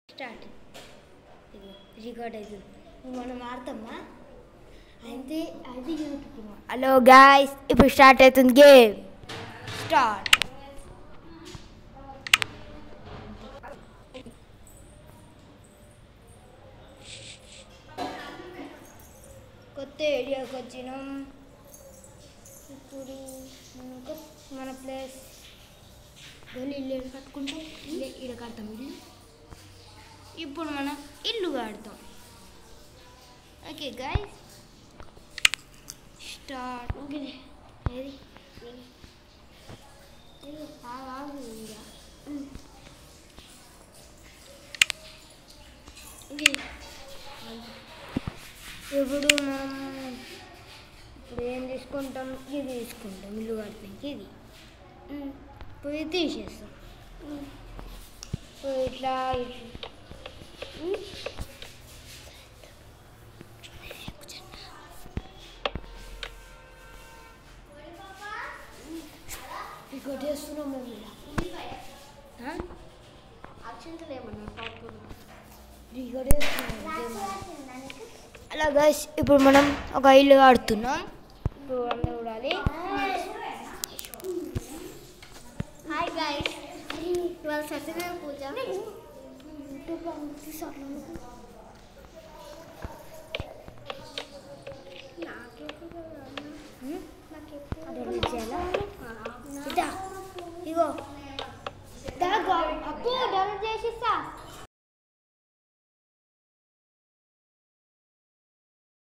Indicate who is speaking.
Speaker 1: Start ఇది record అవుతుంది ఇప్పుడు మనం ఆడతామా అయితే అది యూట్యూబ్ హలో గాయస్ ఇప్పుడు స్టార్ట్ అవుతుంది గేమ్ స్టార్ట్ కొత్త ఏరియాకి వచ్చినాం ఇప్పుడు మనకు మన ప్లేస్ గల్లీ ఇల్లు ఎక్కడ కట్టుకుంటాం ఇల్లే ఈడ కడతాం ఇల్లు ఇప్పుడు మనం ఇల్లు కడతాం ఓకే గాయస్ స్టార్ట్ ఓకే ఏది ఇది ఆగు, ఆగు ఇక. ఉమ్. ఇది ఇప్పుడు మనం ఇప్పుడు ఏం తీసుకుంటాం ఇది తీసుకుంటాం ఇల్లు కట్టడానికి ఇది ఉమ్. ఇప్పుడు ఇది తీసేస్తాం ఉమ్. ఇప్పుడు ఇట్లా ఇట్లా. ఉమ్. ఇక్కడ చేస్తున్నాం మేము ఇలా ఆ?
Speaker 2: అక్షంతలు ఏమన్నా పాపం
Speaker 1: ఇక్కడ చేస్తున్నాం అలా గైస్ ఇప్పుడు మనం ఒక ఇల్లు కడుతున్నాం ఇప్పుడు అందరూ చూడాలి
Speaker 2: హాయ్ గైస్ ఇవాళ సత్యనారాయణ పూజ